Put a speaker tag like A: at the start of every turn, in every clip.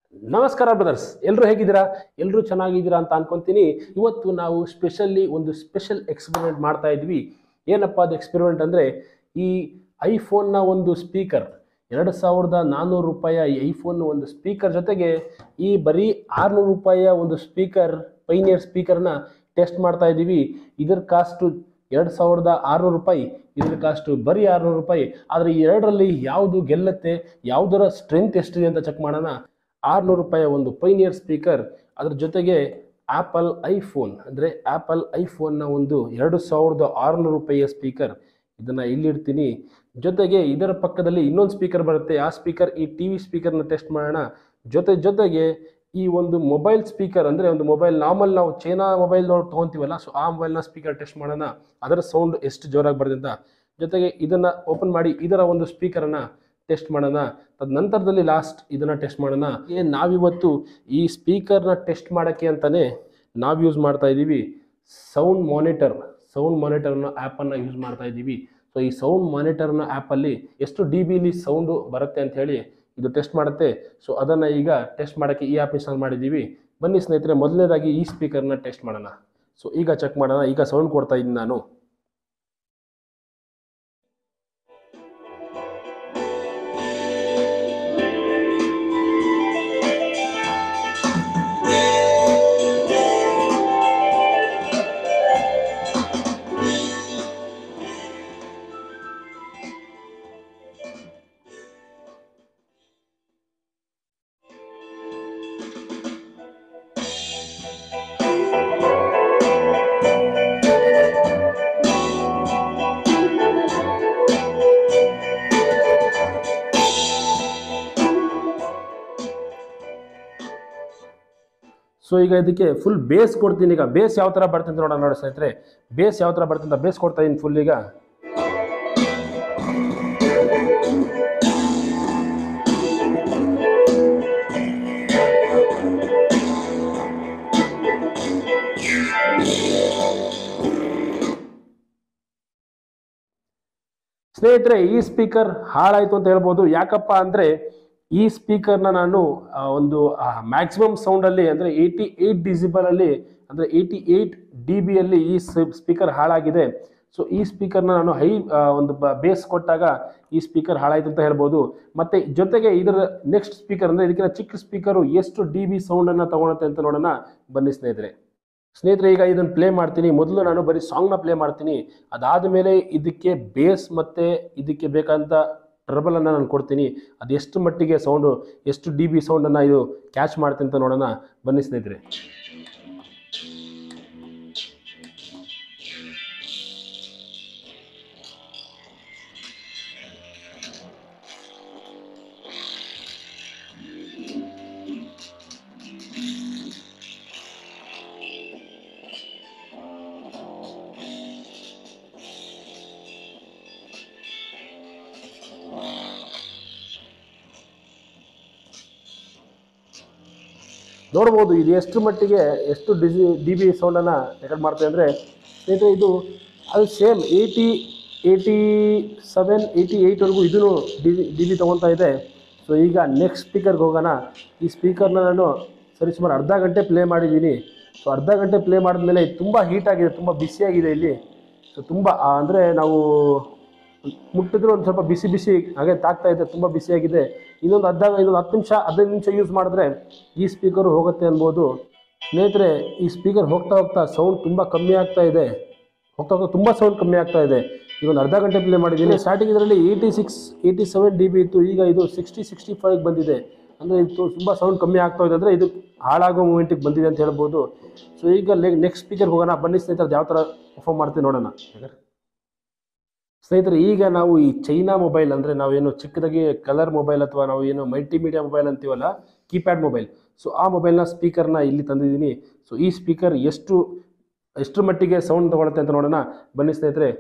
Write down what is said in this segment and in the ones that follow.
A: ನಮಸ್ಕಾರ ಬ್ರದರ್ಸ್ ಎಲ್ಲರೂ ಹೇಗಿದ್ದೀರಾ ಎಲ್ಲರೂ ಚೆನ್ನಾಗಿದ್ದೀರಾ ಅಂತ ಅನ್ಕೊಂತೀನಿ ಇವತ್ತು ನಾವು ಸ್ಪೆಷಲಿ ಒಂದು ಸ್ಪೆಷಲ್ ಎಕ್ಸ್ಪೆರಿಮೆಂಟ್ ಮಾಡ್ತಾ ಇದ್ವಿ ಏನಪ್ಪ ಅದು ಎಕ್ಸ್ಪೆರಿಮೆಂಟ್ ಅಂದರೆ ಈ ಐಫೋನ್ನ ಒಂದು ಸ್ಪೀಕರ್ ಎರಡು ಸಾವಿರದ ನಾನ್ನೂರು ರೂಪಾಯಿಯ ಈ ಐಫೋನ್ ಒಂದು ಸ್ಪೀಕರ್ ಜೊತೆಗೆ ಈ ಬರೀ ಆರುನೂರು ರೂಪಾಯಿಯ ಒಂದು ಸ್ಪೀಕರ್ ಪೈನಿಯರ್ ಸ್ಪೀಕರ್ನ ಟೆಸ್ಟ್ ಮಾಡ್ತಾ ಇದ್ದೀವಿ ಇದರ ಕಾಸ್ಟು ಎರಡು ಸಾವಿರದ ಆರುನೂರು ರೂಪಾಯಿ ಇದರ ಕಾಸ್ಟು ಬರೀ ಆರುನೂರು ರೂಪಾಯಿ ಆದರೆ ಈ ಎರಡರಲ್ಲಿ ಯಾವುದು ಗೆಲ್ಲುತ್ತೆ ಯಾವುದರ ಸ್ಟ್ರೆಂತ್ ಎಷ್ಟಿದೆ ಅಂತ ಚೆಕ್ ಮಾಡೋಣ ಆರುನೂರು ರೂಪಾಯಿಯ ಒಂದು ಪೈನಿಯರ್ ಸ್ಪೀಕರ್ ಅದ್ರ ಜೊತೆಗೆ ಆ್ಯಪಲ್ ಐಫೋನ್ ಅಂದರೆ ಆ್ಯಪಲ್ ಐಫೋನ್ನ ಒಂದು ಎರಡು ಸಾವಿರದ ಆರುನೂರು ರೂಪಾಯಿಯ ಸ್ಪೀಕರ್ ಇದನ್ನು ಇಲ್ಲಿಡ್ತೀನಿ ಜೊತೆಗೆ ಇದರ ಪಕ್ಕದಲ್ಲಿ ಇನ್ನೊಂದು ಸ್ಪೀಕರ್ ಬರುತ್ತೆ ಆ ಸ್ಪೀಕರ್ ಈ ಟಿ ವಿ ಸ್ಪೀಕರ್ನ ಟೆಸ್ಟ್ ಮಾಡೋಣ ಜೊತೆ ಜೊತೆಗೆ ಈ ಒಂದು ಮೊಬೈಲ್ ಸ್ಪೀಕರ್ ಅಂದರೆ ಒಂದು ಮೊಬೈಲ್ ನಾರ್ಮಲ್ ನಾವು ಚೈನಾ ಮೊಬೈಲ್ ನೋಡಿ ತೊಗೊತೀವಲ್ಲ ಸೊ ಆ ಮೊಬೈಲ್ನ ಸ್ಪೀಕರ್ ಟೆಸ್ಟ್ ಮಾಡೋಣ ಅದರ ಸೌಂಡ್ ಎಷ್ಟು ಜೋರಾಗಿ ಬರ್ತದೆ ಅಂತ ಜೊತೆಗೆ ಇದನ್ನು ಓಪನ್ ಮಾಡಿ ಇದರ ಒಂದು ಸ್ಪೀಕರನ್ನು ಟೆಸ್ಟ್ ಮಾಡೋಣ ತದ ನಂತರದಲ್ಲಿ ಲಾಸ್ಟ್ ಇದನ್ನು ಟೆಸ್ಟ್ ಮಾಡೋಣ ಏನು ನಾವಿವತ್ತು ಈ ಸ್ಪೀಕರ್ನ ಟೆಸ್ಟ್ ಮಾಡೋಕ್ಕೆ ಅಂತಲೇ ನಾವು ಯೂಸ್ ಮಾಡ್ತಾ ಇದ್ದೀವಿ ಸೌಂಡ್ ಮಾನಿಟರ್ ಸೌಂಡ್ ಮಾನಿಟರ್ನ ಆ್ಯಪನ್ನು ಯೂಸ್ ಮಾಡ್ತಾ ಇದ್ದೀವಿ ಸೊ ಈ ಸೌಂಡ್ ಮಾನಿಟರ್ನ ಆ್ಯಪಲ್ಲಿ ಎಷ್ಟು ಡಿ ಬಿಲಿ ಸೌಂಡು ಬರುತ್ತೆ ಅಂತ ಹೇಳಿ ಇದು ಟೆಸ್ಟ್ ಮಾಡುತ್ತೆ ಸೊ ಅದನ್ನು ಈಗ ಟೆಸ್ಟ್ ಮಾಡೋಕ್ಕೆ ಈ ಆ್ಯಪ್ ಇನ್ಸ್ಟಾಲ್ ಮಾಡಿದ್ದೀವಿ ಬನ್ನಿ ಸ್ನೇಹಿತರೆ ಮೊದಲನೇದಾಗಿ ಈ ಸ್ಪೀಕರ್ನ ಟೆಸ್ಟ್ ಮಾಡೋಣ ಸೊ ಈಗ ಚೆಕ್ ಮಾಡೋಣ ಈಗ ಸೌಂಡ್ ಕೊಡ್ತಾ ಇದ್ದೀನಿ ನಾನು ಸೊ ಈಗ ಇದಕ್ಕೆ ಫುಲ್ ಬೇಸ್ ಕೊಡ್ತೀನಿ ಈಗ ಬೇಸ್ ಯಾವ ಥರ ಬರ್ತಂತ ನೋಡೋಣ ನೋಡಿ ಸ್ನೇಹಿತರೆ ಬೇಸ್ ಯಾವ ಥರ ಬರ್ತಂತ ಬೇಸ್ ಕೊಡ್ತಾ ಇದ್ದೀನಿ ಫುಲ್ ಈಗ ಸ್ನೇಹಿತರೆ ಈ ಸ್ಪೀಕರ್ ಹಾಳಾಯಿತು ಅಂತ ಹೇಳ್ಬೋದು ಯಾಕಪ್ಪ ಅಂದರೆ ಈ ಸ್ಪೀಕರ್ನ ನಾನು ಆ, ಒಂದು ಮ್ಯಾಕ್ಸಿಮಮ್ ಸೌಂಡಲ್ಲಿ ಅಂದರೆ ಏಯ್ಟಿ ಏಯ್ಟ್ ಡಿಸಿಬಲಲ್ಲಿ ಅಂದರೆ ಏಯ್ಟಿ ಏಯ್ಟ್ ಡಿ ಬಿಯಲ್ಲಿ ಈ ಸ್ಪೀಕರ್ ಹಾಳಾಗಿದೆ ಸೊ ಈ ಸ್ಪೀಕರ್ನ ನಾನು ಹೈ ಒಂದು ಬೇಸ್ ಕೊಟ್ಟಾಗ ಈ ಸ್ಪೀಕರ್ ಹಾಳಾಯಿತು ಅಂತ ಹೇಳ್ಬೋದು ಮತ್ತು ಜೊತೆಗೆ ಇದರ ನೆಕ್ಸ್ಟ್ ಸ್ಪೀಕರ್ ಅಂದರೆ ಇದಕ್ಕಿಂತ ಚಿಕ್ಕ ಸ್ಪೀಕರು ಎಷ್ಟು ಡಿ ಬಿ ಸೌಂಡನ್ನು ತಗೊಳುತ್ತೆ ಅಂತ ನೋಡೋಣ ಬನ್ನಿ ಸ್ನೇಹಿತರೆ ಸ್ನೇಹಿತರೆ ಈಗ ಇದನ್ನು ಪ್ಲೇ ಮಾಡ್ತೀನಿ ಮೊದಲು ನಾನು ಬರೀ ಸಾಂಗ್ನ ಪ್ಲೇ ಮಾಡ್ತೀನಿ ಅದಾದ ಮೇಲೆ ಇದಕ್ಕೆ ಬೇಸ್ ಮತ್ತು ಇದಕ್ಕೆ ಬೇಕಾದಂಥ ಟ್ರಬಲನ್ನು ನಾನು ಕೊಡ್ತೀನಿ ಅದು ಎಷ್ಟು ಮಟ್ಟಿಗೆ ಸೌಂಡು ಎಷ್ಟು ಡಿ ಬಿ ಸೌಂಡನ್ನು ಇದು ಕ್ಯಾಚ್ ಮಾಡ್ತೀನಿ ಅಂತ ನೋಡೋಣ ಬನ್ನಿ ಸ್ನೇಹಿತರೆ ನೋಡ್ಬೋದು ಇದು ಎಷ್ಟು ಮಟ್ಟಿಗೆ ಎಷ್ಟು ಡಿಜಿ ಡಿ ಬಿ ಸೌಂಡನ್ನು ರೆಕಾರ್ಡ್ ಮಾಡ್ತೇವೆ ಅಂದರೆ ಸ್ನೇಹಿತರೆ ಇದು ಅದು same eighty eighty seven eighty ಏಯ್ಟ್ವರೆಗೂ ಇದೂ ಡಿ ಡಿ ಬಿ ತೊಗೊತಾ ಇದೆ ಸೊ ಈಗ ನೆಕ್ಸ್ಟ್ ಸ್ಪೀಕರ್ಗೆ ಹೋಗೋಣ ಈ ಸ್ಪೀಕರ್ನ ನಾನು ಸರಿಸುಮಾರು ಅರ್ಧ ಗಂಟೆ ಪ್ಲೇ ಮಾಡಿದ್ದೀನಿ ಸೊ ಅರ್ಧ ಗಂಟೆ ಪ್ಲೇ ಮಾಡಿದ್ಮೇಲೆ ತುಂಬ ಹೀಟಾಗಿದೆ ತುಂಬ ಬಿಸಿಯಾಗಿದೆ ಇಲ್ಲಿ ಸೊ ತುಂಬ ಅಂದರೆ ನಾವು ಮುಟ್ಟಿದ್ರೆ ಒಂದು ಸ್ವಲ್ಪ ಬಿಸಿ ಬಿಸಿ ಹಾಗೆ ತಾಗ್ತಾ ಇದೆ ತುಂಬ ಬಿಸಿಯಾಗಿದೆ ಇನ್ನೊಂದು ಅರ್ಧ ಇನ್ನೊಂದು ಹತ್ತು ನಿಮಿಷ ಹದಿನೈದು ನಿಮಿಷ ಯೂಸ್ ಮಾಡಿದ್ರೆ ಈ ಸ್ಪೀಕರು ಹೋಗುತ್ತೆ ಅನ್ಬೋದು ಸ್ನೇಹಿತರೆ ಈ ಸ್ಪೀಕರ್ ಹೋಗ್ತಾ ಹೋಗ್ತಾ ಸೌಂಡ್ ತುಂಬ ಕಮ್ಮಿ ಆಗ್ತಾ ಇದೆ ಹೋಗ್ತಾ ಹೋಗ್ತಾ ತುಂಬ ಸೌಂಡ್ ಕಮ್ಮಿ ಆಗ್ತಾ ಇದೆ ಈಗ ಒಂದು ಅರ್ಧ ಗಂಟೆ ಪ್ಲೇ ಮಾಡಿದ್ದೀನಿ ಸ್ಟಾರ್ಟಿಂಗ್ ಇದರಲ್ಲಿ eighty six eighty seven D B ಇತ್ತು ಈಗ ಇದು ಸಿಕ್ಸ್ಟಿ ಸಿಕ್ಸ್ಟಿ ಫೈವ್ ಬಂದಿದೆ ಅಂದರೆ ಇದು ತುಂಬ ಸೌಂಡ್ ಕಮ್ಮಿ ಆಗ್ತಾ ಇದೆ ಅಂದರೆ ಇದು ಹಾಳಾಗೋ ಮೂಮೆಂಟಿಗೆ ಬಂದಿದೆ ಅಂತ ಹೇಳ್ಬೋದು ಸೊ ಈಗ ನೆಕ್ಸ್ಟ್ ಸ್ಪೀಕರ್ಗೆ ಹೋಗೋಣ ಬನ್ನಿ ಸ್ನೇಹಿತರೆ ಯಾವ ಥರ ಪರ್ಫಾರ್ಮ್ ಮಾಡ್ತೀವಿ ನೋಡೋಣ ಸ್ನೇಹಿತರೆ ಈಗ ನಾವು ಈ ಚೈನಾ ಮೊಬೈಲ್ ಅಂದರೆ ನಾವೇನು ಚಿಕ್ಕದಾಗಿ ಕಲರ್ ಮೊಬೈಲ್ ಅಥವಾ ನಾವು ಏನು ಮಲ್ಟಿಮೀಡಿಯಾ ಮೊಬೈಲ್ ಅಂತೀವಲ್ಲ ಕೀಪ್ಯಾಡ್ ಮೊಬೈಲ್ ಸೊ ಆ ಮೊಬೈಲ್ನ ಸ್ಪೀಕರ್ನ ಇಲ್ಲಿ ತಂದಿದ್ದೀನಿ ಸೊ ಈ ಸ್ಪೀಕರ್ ಎಷ್ಟು ಎಷ್ಟು ಮಟ್ಟಿಗೆ ಸೌಂಡ್ ತಗೊಳುತ್ತೆ ಅಂತ ನೋಡೋಣ ಬನ್ನಿ ಸ್ನೇಹಿತರೆ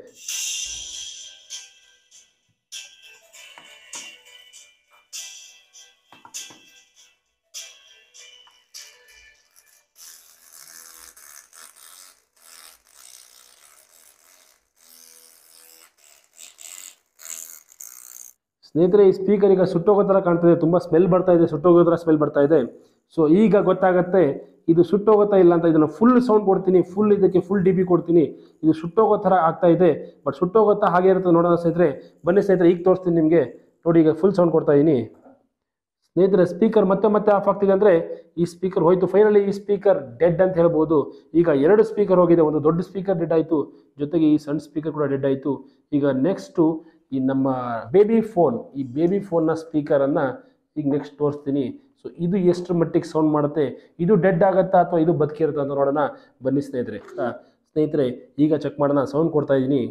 A: ಸ್ನೇಹಿತರೆ ಈ ಸ್ಪೀಕರ್ ಈಗ ಸುಟ್ಟೋಗೋ ಥರ ಕಾಣ್ತಿದೆ ತುಂಬ ಸ್ಮೆಲ್ ಬರ್ತಾ ಇದೆ ಸುಟ್ಟೋಗೋ ಥರ ಸ್ಮೆಲ್ ಬರ್ತಾ ಇದೆ ಸೊ ಈಗ ಗೊತ್ತಾಗತ್ತೆ ಇದು ಸುಟ್ಟೋಗುತ್ತಾ ಇಲ್ಲ ಅಂತ ಇದನ್ನು ಫುಲ್ ಸೌಂಡ್ ಕೊಡ್ತೀನಿ ಫುಲ್ ಇದಕ್ಕೆ ಫುಲ್ ಡಿ ಬಿ ಕೊಡ್ತೀನಿ ಇದು ಸುಟ್ಟೋಗೋ ಥರ ಆಗ್ತಾ ಇದೆ ಬಟ್ ಸುಟ್ಟೋಗುತ್ತಾ ಹಾಗೆ ಇರುತ್ತೆ ನೋಡೋಣ ಸ್ನೇಹಿತರೆ ಬನ್ನಿ ಸ್ನೇಹಿತರೆ ಈಗ ತೋರಿಸ್ತೀನಿ ನಿಮಗೆ ನೋಡಿ ಈಗ ಫುಲ್ ಸೌಂಡ್ ಕೊಡ್ತಾ ಇದ್ದೀನಿ ಸ್ನೇಹಿತರೆ ಸ್ಪೀಕರ್ ಮತ್ತೆ ಮತ್ತೆ ಆಫ್ ಆಗ್ತಿದೆ ಅಂದರೆ ಈ ಸ್ಪೀಕರ್ ಹೋಯ್ತು ಫೈನಲಿ ಈ ಸ್ಪೀಕರ್ ಡೆಡ್ ಅಂತ ಹೇಳ್ಬೋದು ಈಗ ಎರಡು ಸ್ಪೀಕರ್ ಹೋಗಿದೆ ಒಂದು ದೊಡ್ಡ ಸ್ಪೀಕರ್ ಡೆಡ್ ಆಯಿತು ಜೊತೆಗೆ ಈ ಸಣ್ಣ ಸ್ಪೀಕರ್ ಕೂಡ ಡೆಡ್ ಆಯಿತು ಈಗ ನೆಕ್ಸ್ಟು ಈ ನಮ್ಮ ಬೇಬಿ ಫೋನ್ ಈ ಬೇಬಿ ಫೋನ್ನ ಸ್ಪೀಕರನ್ನು ಈಗ ನೆಕ್ಸ್ಟ್ ತೋರಿಸ್ತೀನಿ ಸೊ ಇದು ಎಷ್ಟು ಮಟ್ಟಿಗೆ ಸೌಂಡ್ ಮಾಡುತ್ತೆ ಇದು ಡೆಡ್ ಆಗುತ್ತಾ ಅಥವಾ ಇದು ಬದುಕಿರುತ್ತಾ ಅಂತ ನೋಡೋಣ ಬನ್ನಿ ಸ್ನೇಹಿತರೆ ಆ, ಸ್ನೇಹಿತರೆ ಈಗ ಚೆಕ್ ಮಾಡೋಣ ಸೌಂಡ್ ಕೊಡ್ತಾ ಇದ್ದೀನಿ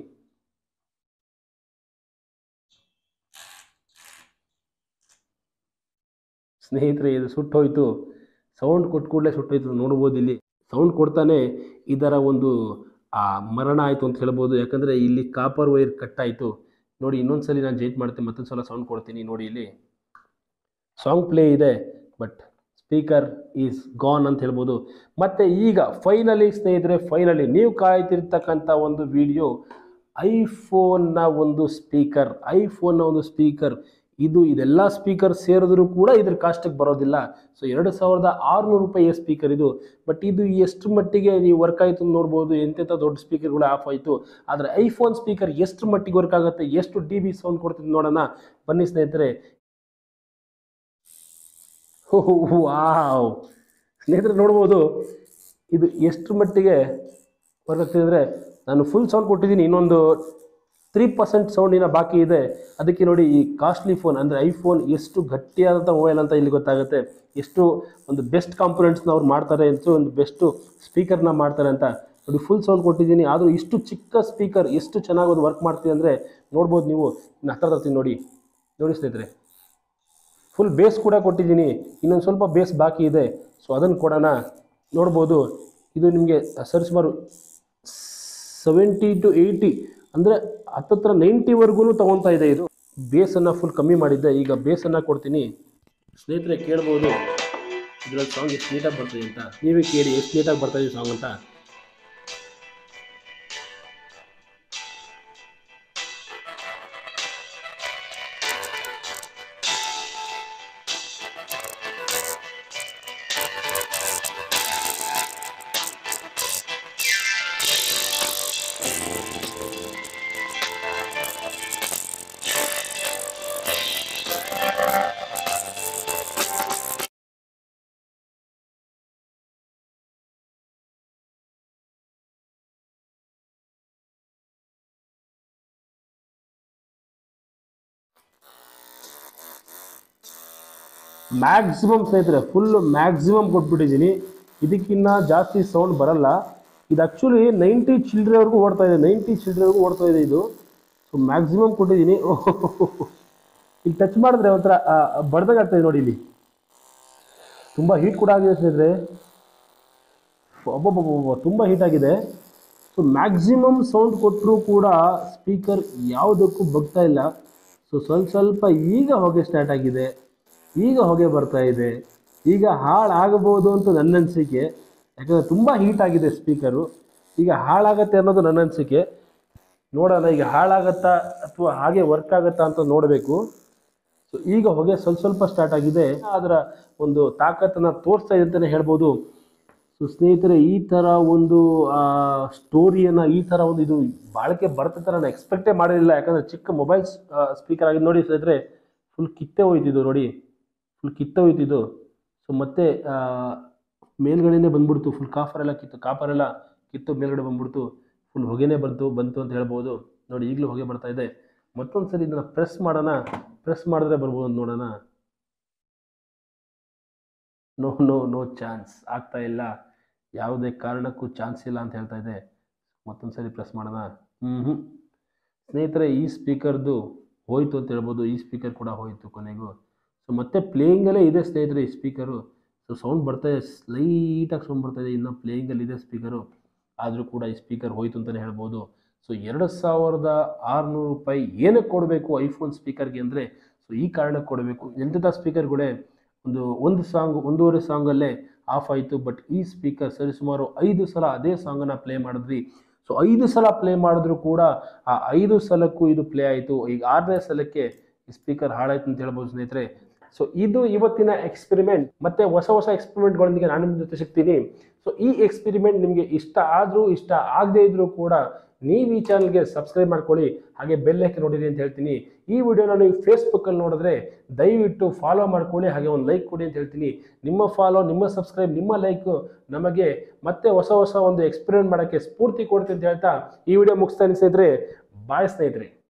A: ಸ್ನೇಹಿತರೆ ಇದು ಸುಟ್ಟೋಯ್ತು ಸೌಂಡ್ ಕೊಟ್ಟ ಕೂಡಲೇ ಸುಟ್ಟೋಯ್ತು ನೋಡ್ಬೋದು ಇಲ್ಲಿ ಸೌಂಡ್ ಕೊಡ್ತಾನೆ ಇದರ ಒಂದು ಆ ಮರಣ ಆಯಿತು ಅಂತ ಹೇಳ್ಬೋದು ಯಾಕಂದರೆ ಇಲ್ಲಿ ಕಾಪರ್ ವೈರ್ ಕಟ್ ಆಯಿತು ನೋಡಿ ಇನ್ನೊಂದ್ಸಲಿ ನಾನು ಜೈಟ್ ಮಾಡ್ತೀನಿ ಮತ್ತೊಂದು ಸಲ ಸೌಂಡ್ ಕೊಡ್ತೀನಿ ನೋಡಿ ಇಲ್ಲಿ ಸಾಂಗ್ ಪ್ಲೇ ಇದೆ ಬಟ್ ಸ್ಪೀಕರ್ ಈಸ್ ಗಾನ್ ಅಂತ ಹೇಳ್ಬೋದು ಮತ್ತು ಈಗ ಫೈನಲಿ ಸ್ನೇಹಿತರೆ ಫೈನಲಿ ನೀವು ಕಾಯ್ತಿರ್ತಕ್ಕಂಥ ಒಂದು ವಿಡಿಯೋ ಐಫೋನ್ನ ಒಂದು ಸ್ಪೀಕರ್ ಐಫೋನ್ನ ಒಂದು ಸ್ಪೀಕರ್ ಇದು ಇದೆಲ್ಲ ಸ್ಪೀಕರ್ ಸೇರಿದ್ರೂ ಕೂಡ ಇದ್ರ ಕಾಸ್ಟಿಗೆ ಬರೋದಿಲ್ಲ ಸೊ ಎರಡು ಸಾವಿರದ ಆರುನೂರು ರೂಪಾಯಿಯ ಸ್ಪೀಕರ್ ಇದು ಬಟ್ ಇದು ಎಷ್ಟು ಮಟ್ಟಿಗೆ ನೀವು ವರ್ಕ್ ಆಯಿತು ಅಂತ ನೋಡ್ಬೋದು ಎಂತೆಂಥ ದೊಡ್ಡ ಸ್ಪೀಕರ್ಗಳು ಆಫ್ ಆಯಿತು ಆದರೆ ಐಫೋನ್ ಸ್ಪೀಕರ್ ಎಷ್ಟು ಮಟ್ಟಿಗೆ ವರ್ಕ್ ಆಗುತ್ತೆ ಎಷ್ಟು ಡಿ ಬಿ ಸೌಂಡ್ ಕೊಡ್ತಿದ್ದು ನೋಡೋಣ ಬನ್ನಿ ಸ್ನೇಹಿತರೆ ವಾವ್ ಸ್ನೇಹಿತರೆ ನೋಡ್ಬೋದು ಇದು ಎಷ್ಟು ಮಟ್ಟಿಗೆ ವರ್ಕ್ ಆಗ್ತಿದೆ ಅಂದರೆ ನಾನು ಫುಲ್ ಸೌಂಡ್ ಕೊಟ್ಟಿದ್ದೀನಿ ಇನ್ನೊಂದು ತ್ರೀ ಪರ್ಸೆಂಟ್ ಸೌಂಡಿನ ಬಾಕಿ ಇದೆ ಅದಕ್ಕೆ ನೋಡಿ ಈ ಕಾಸ್ಟ್ಲಿ ಫೋನ್ ಅಂದರೆ ಐಫೋನ್ ಎಷ್ಟು ಗಟ್ಟಿಯಾದಂಥ ಮೊಬೈಲ್ ಅಂತ ಇಲ್ಲಿ ಗೊತ್ತಾಗುತ್ತೆ ಎಷ್ಟು ಒಂದು ಬೆಸ್ಟ್ ಕಾಂಪೊನೆಂಟ್ಸ್ನ ಅವ್ರು ಮಾಡ್ತಾರೆ ಅಂತ ಒಂದು ಬೆಸ್ಟು ಸ್ಪೀಕರ್ನ ಮಾಡ್ತಾರೆ ಅಂತ ನೋಡಿ ಫುಲ್ ಸೌಂಡ್ ಕೊಟ್ಟಿದ್ದೀನಿ ಆದರೂ ಇಷ್ಟು ಚಿಕ್ಕ ಸ್ಪೀಕರ್ ಎಷ್ಟು ಚೆನ್ನಾಗಿ ಅದು ವರ್ಕ್ ಮಾಡ್ತಿದೆ ಅಂದರೆ ನೋಡ್ಬೋದು ನೀವು ಇನ್ನು ಹತ್ರ ತರ್ತೀನಿ ನೋಡಿ ನೋಡಿ ಸ್ನೇಹಿತರೆ ಫುಲ್ ಬೇಸ್ ಕೂಡ ಕೊಟ್ಟಿದ್ದೀನಿ ಇನ್ನೊಂದು ಸ್ವಲ್ಪ ಬೇಸ್ ಬಾಕಿ ಇದೆ ಸೊ ಅದನ್ನು ಕೊಡೋಣ ನೋಡ್ಬೋದು ಇದು ನಿಮಗೆ ಸರಿಸುಮಾರು ಸೆವೆಂಟಿ ಟು ಏಯ್ಟಿ ಅಂದರೆ ಹತ್ತತ್ರ ನೈಂಟಿವರೆಗೂ ತೊಗೊತಾ ಇದೆ ಇದು ಬೇಸನ್ನು ಫುಲ್ ಕಮ್ಮಿ ಮಾಡಿದ್ದೆ ಈಗ ಬೇಸನ್ನು ಕೊಡ್ತೀನಿ ಸ್ನೇಹಿತರೆ ಕೇಳ್ಬೋದು ಇದರಲ್ಲಿ ಸಾಂಗ್ ಎಷ್ಟು ನೀಟಾಗಿ ಬರ್ತಿದೆ ಅಂತ ನೀವೇ ಕೇಳಿ ಎಷ್ಟು ನೀಟಾಗಿ ಬರ್ತಾ ಇದೆ ಸಾಂಗ್ ಅಂತ ಮ್ಯಾಕ್ಸಿಮಮ್ ಸ್ನೇಹಿತರೆ ಫುಲ್ ಮ್ಯಾಕ್ಸಿಮಮ್ ಕೊಟ್ಬಿಟ್ಟಿದ್ದೀನಿ ಇದಕ್ಕಿನ್ನ ಜಾಸ್ತಿ ಸೌಂಡ್ ಬರಲ್ಲ ಇದು ಆ್ಯಕ್ಚುಲಿ ನೈಂಟಿ ಚಿಲ್ಡ್ರೆವರೆಗೂ ಓಡ್ತಾ ಇದೆ ನೈಂಟಿ ಚಿಲ್ಡ್ರೆವರೆಗೂ ಓಡ್ತಾ ಇದೆ ಇದು ಸೊ ಮ್ಯಾಕ್ಸಿಮಮ್ ಕೊಟ್ಟಿದ್ದೀನಿ ಇಲ್ಲಿ ಟಚ್ ಮಾಡಿದ್ರೆ ಒಂಥರ ಬಡ್ದಾಗ ಆಗ್ತಾಯಿದೆ ನೋಡಿ ಇಲ್ಲಿ ತುಂಬ ಹೀಟ್ ಕೂಡ ಆಗಿದೆ ಸ್ನೇಹಿತರೆ ಒಬ್ಬೊಬ್ಬೊಬ್ಬ ತುಂಬ ಹೀಟ್ ಆಗಿದೆ ಸೊ ಮ್ಯಾಕ್ಸಿಮಮ್ ಸೌಂಡ್ ಕೊಟ್ಟರೂ ಕೂಡ ಸ್ಪೀಕರ್ ಯಾವುದಕ್ಕೂ ಬಗ್ತಾ ಇಲ್ಲ ಸೊ ಸ್ವಲ್ಪ ಸ್ವಲ್ಪ ಈಗ ಹೊಗೆ ಸ್ಟಾರ್ಟ್ ಆಗಿದೆ ಈಗ ಹೊಗೆ ಬರ್ತಾ ಇದೆ ಈಗ ಹಾಳಾಗಬಹುದು ಅಂತ ನನ್ನ ಅನಿಸಿಕೆ ಯಾಕಂದರೆ ತುಂಬ ಹೀಟ್ ಆಗಿದೆ ಸ್ಪೀಕರು ಈಗ ಹಾಳಾಗತ್ತೆ ಅನ್ನೋದು ನನ್ನ ಅನಿಸಿಕೆ ನೋಡೋಣ ಈಗ ಹಾಳಾಗತ್ತಾ ಅಥವಾ ಹಾಗೆ ವರ್ಕ್ ಆಗುತ್ತಾ ಅಂತ ನೋಡಬೇಕು ಸೊ ಈಗ ಹೊಗೆ ಸ್ವಲ್ಪ ಸ್ವಲ್ಪ ಸ್ಟಾರ್ಟ್ ಆಗಿದೆ ಅದರ ಒಂದು ತಾಕತ್ತನ್ನು ತೋರಿಸ್ತಾ ಇದೆ ಅಂತಲೇ ಹೇಳ್ಬೋದು ಸೊ ಸ್ನೇಹಿತರೆ ಈ ಥರ ಒಂದು ಸ್ಟೋರಿಯನ್ನು ಈ ಥರ ಒಂದು ಇದು ಬಾಳಿಕೆ ಬರುತ್ತೆ ಥರ ನಾನು ಎಕ್ಸ್ಪೆಕ್ಟೇ ಮಾಡಿರಲಿಲ್ಲ ಯಾಕಂದರೆ ಚಿಕ್ಕ ಮೊಬೈಲ್ ಸ್ಪೀಕರ್ ಆಗಿ ನೋಡಿ ಸ್ನೇಹಿತರೆ ಫುಲ್ ಕಿತ್ತೆ ಹೋಯ್ತಿದ್ದು ನೋಡಿ ಫುಲ್ ಕಿತ್ತೆ ಹೋಯ್ತಿದ್ದು ಸೊ ಮತ್ತೆ ಆ, ಮೇಲ್ಗಡೆನೇ ಬಂದ್ಬಿಡ್ತು ಫುಲ್ ಕಾಫರೆಲ್ಲ ಕಿತ್ತು ಕಾಪರೆಲ್ಲ ಕಿತ್ತು ಮೇಲ್ಗಡೆ ಬಂದ್ಬಿಡ್ತು ಫುಲ್ ಹೊಗೆನೇ ಬಂತು ಬಂತು ಅಂತ ಹೇಳ್ಬೋದು ನೋಡಿ ಈಗಲೂ ಹೊಗೆ ಬರ್ತಾ ಇದೆ ಮತ್ತೊಂದು ಸರಿ ಇದನ್ನು ಪ್ರೆಸ್ ಮಾಡೋಣ ಪ್ರೆಸ್ ಮಾಡಿದ್ರೆ ಬರ್ಬೋದು ಅಂತ ನೋಡೋಣ ನೋ ನೋ ನೋ ಚಾನ್ಸ್ ಆಗ್ತಾ ಇಲ್ಲ ಯಾವುದೇ ಕಾರಣಕ್ಕೂ ಚಾನ್ಸ್ ಇಲ್ಲ ಅಂತ ಹೇಳ್ತಾ ಇದೆ ಮತ್ತೊಂದು ಸರಿ ಪ್ರೆಸ್ ಮಾಡೋಣ ಹ್ಞೂ ಸ್ನೇಹಿತರೆ ಈ ಸ್ಪೀಕರ್ದು ಹೋಯ್ತು ಅಂತ ಹೇಳ್ಬೋದು ಈ ಸ್ಪೀಕರ್ ಕೂಡ ಹೋಯಿತು ಕೊನೆಗೂ ಸೊ ಮತ್ತೆ ಪ್ಲೇಯಿಂಗಲ್ಲೇ ಇದೆ ಸ್ನೇಹಿತರೆ ಈ ಸ್ಪೀಕರು ಸೊ ಸೌಂಡ್ ಬರ್ತಾ ಇದೆ ಸ್ಲೈಟಾಗಿ ಸೌಂಡ್ ಬರ್ತಾ ಇದೆ ಇನ್ನೂ ಪ್ಲೇಯಿಂಗಲ್ಲಿ ಇದೆ ಸ್ಪೀಕರು ಆದರೂ ಕೂಡ ಈ ಸ್ಪೀಕರ್ ಹೋಯ್ತು ಅಂತಲೇ ಹೇಳ್ಬೋದು ಸೊ ಎರಡು ಸಾವಿರದ ಆರುನೂರು ರೂಪಾಯಿ ಏನಕ್ಕೆ ಕೊಡಬೇಕು ಐಫೋನ್ ಸ್ಪೀಕರ್ಗೆ ಅಂದರೆ ಸೊ ಈ ಕಾರಣಕ್ಕೆ ಕೊಡಬೇಕು ಎಂತೆಂಥ ಸ್ಪೀಕರ್ಗಳೇ ಒಂದು ಒಂದು ಸಾಂಗ್ ಒಂದೂವರೆ ಸಾಂಗಲ್ಲೇ ಆಫ್ ಆಯಿತು ಬಟ್ ಈ ಸ್ಪೀಕರ್ ಸರಿಸುಮಾರು ಐದು ಸಲ ಅದೇ ಸಾಂಗನ್ನು ಪ್ಲೇ ಮಾಡಿದ್ವಿ ಸೊ ಐದು ಸಲ ಪ್ಲೇ ಮಾಡಿದ್ರು ಕೂಡ ಆ ಐದು ಸಲಕ್ಕೂ ಇದು ಪ್ಲೇ ಆಯಿತು ಈಗ ಆರನೇ ಸಲಕ್ಕೆ ಸ್ಪೀಕರ್ ಹಾಳಾಯ್ತು ಅಂತ ಹೇಳ್ಬೋದು ಸ್ನೇಹಿತರೆ ಸೊ ಇದು ಇವತ್ತಿನ ಎಕ್ಸ್ಪೆರಿಮೆಂಟ್ ಮತ್ತೆ ಹೊಸ ಹೊಸ ಎಕ್ಸ್ಪೆರಿಮೆಂಟ್ಗಳೊಂದಿಗೆ ನಾನು ನಿಮ್ಮ ಜೊತೆ ಸಿಗ್ತೀನಿ ಸೊ ಈ ಎಕ್ಸ್ಪೆರಿಮೆಂಟ್ ನಿಮಗೆ ಇಷ್ಟ ಆದರೂ ಇಷ್ಟ ಆಗದೇ ಇದ್ರೂ ಕೂಡ ನೀವು ಈ ಚಾನಲ್ಗೆ ಸಬ್ಸ್ಕ್ರೈಬ್ ಮಾಡ್ಕೊಳ್ಳಿ ಹಾಗೆ ಬೆಲ್ ಹಾಕಿ ನೋಡಿರಿ ಅಂತ ಹೇಳ್ತೀನಿ ಈ ವಿಡಿಯೋನ ನೀವು ಫೇಸ್ಬುಕ್ಕಲ್ಲಿ ನೋಡಿದ್ರೆ ದಯವಿಟ್ಟು ಫಾಲೋ ಮಾಡ್ಕೊಳ್ಳಿ ಹಾಗೆ ಒಂದು ಲೈಕ್ ಕೊಡಿ ಅಂತ ಹೇಳ್ತೀನಿ ನಿಮ್ಮ ಫಾಲೋ ನಿಮ್ಮ ಸಬ್ಸ್ಕ್ರೈಬ್ ನಿಮ್ಮ ಲೈಕ್ ನಮಗೆ ಮತ್ತೆ ಹೊಸ ಹೊಸ ಒಂದು ಎಕ್ಸ್ಪೆರಿಮೆಂಟ್ ಮಾಡೋಕ್ಕೆ ಸ್ಫೂರ್ತಿ ಕೊಡ್ತೀನಿ ಅಂತ ಹೇಳ್ತಾ ಈ ವಿಡಿಯೋ ಮುಗಿಸ್ತಾ ಸ್ನೇಹಿತರೆ ಬಾಯ್ ಸ್ನೇಹಿತರೆ